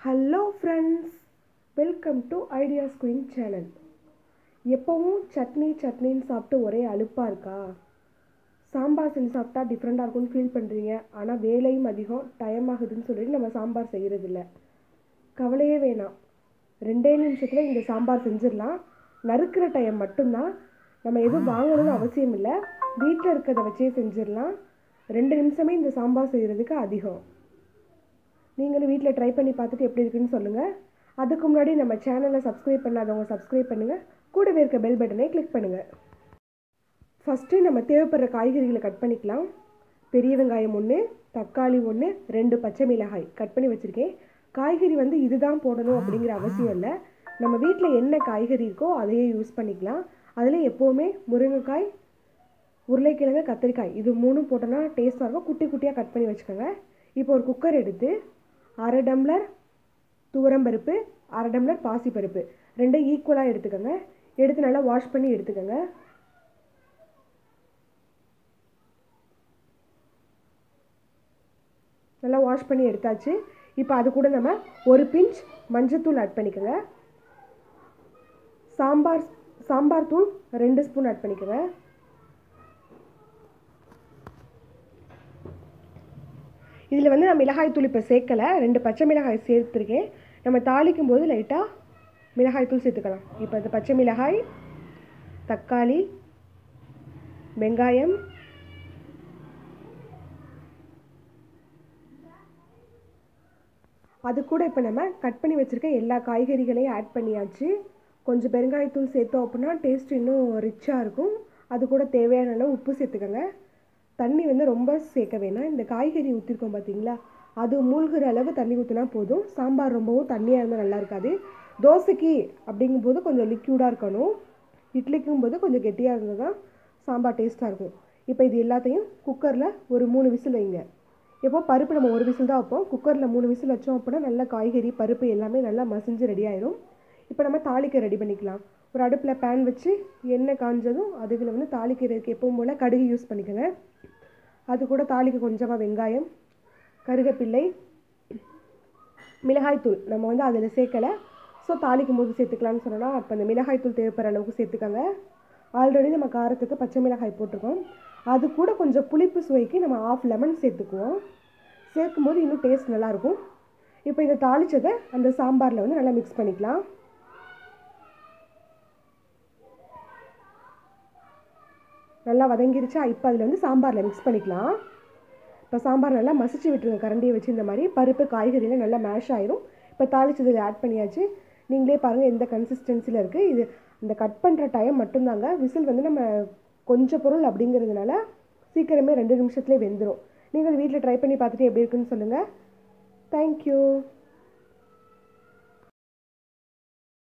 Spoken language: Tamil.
hello friends welcome to ideas queen channel எப்போவும் சட்னி சட்னின்னு சாப்பிட்டு ஒரே அலுப்பாக இருக்கா சாம்பார் செஞ்சு சாப்பிட்டா டிஃப்ரெண்ட்டாக இருக்கும்னு ஃபீல் பண்ணுறீங்க ஆனால் வேலையும் அதிகம் டைம் ஆகுதுன்னு சொல்லிட்டு நம்ம சாம்பார் செய்கிறதில்ல கவலையே வேணாம் ரெண்டே நிமிஷத்தில் இந்த சாம்பார் செஞ்சிடலாம் நறுக்கிற டைம் மட்டும்தான் நம்ம எதுவும் வாங்கணும்னு அவசியம் இல்லை வீட்டில் இருக்கிறத வச்சே செஞ்சிடலாம் ரெண்டு நிமிஷமே இந்த சாம்பார் செய்கிறதுக்கு அதிகம் நீங்களும் வீட்டில் ட்ரை பண்ணி பார்த்துட்டு எப்படி இருக்குன்னு சொல்லுங்கள் அதுக்கு முன்னாடி நம்ம சேனலை சப்ஸ்கிரைப் பண்ணாதவங்க சப்ஸ்கிரைப் பண்ணுங்கள் கூடவே இருக்க பெல் பட்டனை கிளிக் பண்ணுங்கள் ஃபஸ்ட்டு நம்ம தேவைப்படுற காய்கறிகளை கட் பண்ணிக்கலாம் பெரிய வெங்காயம் ஒன்று தக்காளி ஒன்று ரெண்டு பச்சை மிளகாய் கட் பண்ணி வச்சுருக்கேன் காய்கறி வந்து இதுதான் போடணும் அப்படிங்கிற அவசியம் இல்லை நம்ம வீட்டில் என்ன காய்கறி இருக்கோ அதையே யூஸ் பண்ணிக்கலாம் அதில் எப்போவுமே முருங்கைக்காய் உருளைக்கிழங்கு கத்திரிக்காய் இது மூணும் போட்டோன்னா டேஸ்ட்டாக இருக்கும் குட்டி குட்டியாக கட் பண்ணி வச்சுக்கோங்க இப்போ ஒரு குக்கர் எடுத்து அரை டம்ளர் துவரம்பருப்பு அரை டம்ளர் பாசிப்பருப்பு ரெண்டும் ஈக்குவலாக எடுத்துக்கோங்க எடுத்து நல்லா வாஷ் பண்ணி எடுத்துக்கோங்க நல்லா வாஷ் பண்ணி எடுத்தாச்சு இப்போ அது கூட நம்ம ஒரு பிஞ்ச் மஞ்சத்தூள் ஆட் பண்ணிக்கோங்க சாம்பார் சாம்பார் தூள் ரெண்டு ஸ்பூன் ஆட் பண்ணிக்கோங்க இதில் வந்து நான் மிளகாய் தூள் இப்போ சேர்க்கலை ரெண்டு பச்சை மிளகாய் சேர்த்துருக்கேன் நம்ம தாளிக்கும் போது லைட்டாக மிளகாய் தூள் சேர்த்துக்கலாம் இப்போ இந்த பச்சை மிளகாய் தக்காளி வெங்காயம் அது கூட இப்போ நம்ம கட் பண்ணி வச்சுருக்க எல்லா காய்கறிகளையும் ஆட் பண்ணியாச்சு கொஞ்சம் பெருங்காயத்தூள் சேர்த்தோம் அப்படின்னா டேஸ்ட் இன்னும் ரிச்சாக இருக்கும் அது கூட தேவையான அளவு உப்பு சேர்த்துக்கோங்க தண்ணி வந்து ரொம்ப சேர்க்க வேணாம் இந்த காய்கறி ஊற்றிருக்கோம் பார்த்தீங்களா அது மூழ்கிற அளவு தண்ணி ஊற்றினா போதும் சாம்பார் ரொம்பவும் தண்ணியாக இருந்தால் நல்லா இருக்காது தோசைக்கு அப்படிங்கும்போது கொஞ்சம் லிக்யூடாக இருக்கணும் இட்லிக்கும் போது கொஞ்சம் கெட்டியாக இருந்தால் தான் சாம்பார் டேஸ்ட்டாக இருக்கும் இப்போ இது எல்லாத்தையும் குக்கரில் ஒரு மூணு விசில் வைங்க எப்போ பருப்பு நம்ம ஒரு விசில் தான் வைப்போம் குக்கரில் மூணு விசில் வச்சோம் அப்படின்னா நல்லா காய்கறி பருப்பு எல்லாமே நல்லா மசிஞ்சு ரெடி ஆயிரும் இப்போ நம்ம தாளிக்க ரெடி பண்ணிக்கலாம் ஒரு அடுப்பில் பேன் வச்சு எண்ணெய் காஞ்சதும் அதுவில் வந்து தாளிக்கிறதுக்கு எப்பவும் போல் கடுகு யூஸ் பண்ணிக்கோங்க அது கூட தாளிக்க கொஞ்சமாக வெங்காயம் கருகப்பிள்ளை மிளகாய்த்தூள் நம்ம வந்து அதில் சேர்க்கலை ஸோ தாளிக்கும் போது சேர்த்துக்கலாம்னு சொன்னால் அப்போ அந்த மிளகாய்த்தூள் தேவைப்படுற அளவுக்கு சேர்த்துக்கோங்க ஆல்ரெடி நம்ம காரத்துக்கு பச்சை மிளகாய் போட்டிருக்கோம் அது கூட கொஞ்சம் புளிப்பு சுவைக்கு நம்ம ஆஃப் லெமன் சேர்த்துக்குவோம் சேர்க்கும் போது இன்னும் டேஸ்ட் நல்லாயிருக்கும் இப்போ இதை தாளித்ததை அந்த சாம்பாரில் வந்து நல்லா மிக்ஸ் பண்ணிக்கலாம் நல்லா வதங்கிருச்சா இப்போ அதில் வந்து சாம்பாரில் மிக்ஸ் பண்ணிக்கலாம் இப்போ சாம்பார் நல்லா மசிச்சு விட்டுருங்க கரண்டியை வச்சு இந்த மாதிரி பருப்பு காய்கறிலாம் நல்லா மேஷ் ஆயிரும் இப்போ தாளிச்சது ஆட் பண்ணியாச்சு நீங்களே பாருங்கள் எந்த கன்சிஸ்டன்சியில் இருக்குது இது இந்த கட் பண்ணுற டைம் மட்டும்தாங்க விசில் வந்து நம்ம கொஞ்சம் பொருள் அப்படிங்கிறதுனால சீக்கிரமே ரெண்டு நிமிஷத்துலேயே வெந்துடும் நீங்கள் வீட்டில் ட்ரை பண்ணி பார்த்துட்டு எப்படி இருக்குன்னு சொல்லுங்கள் தேங்க்யூ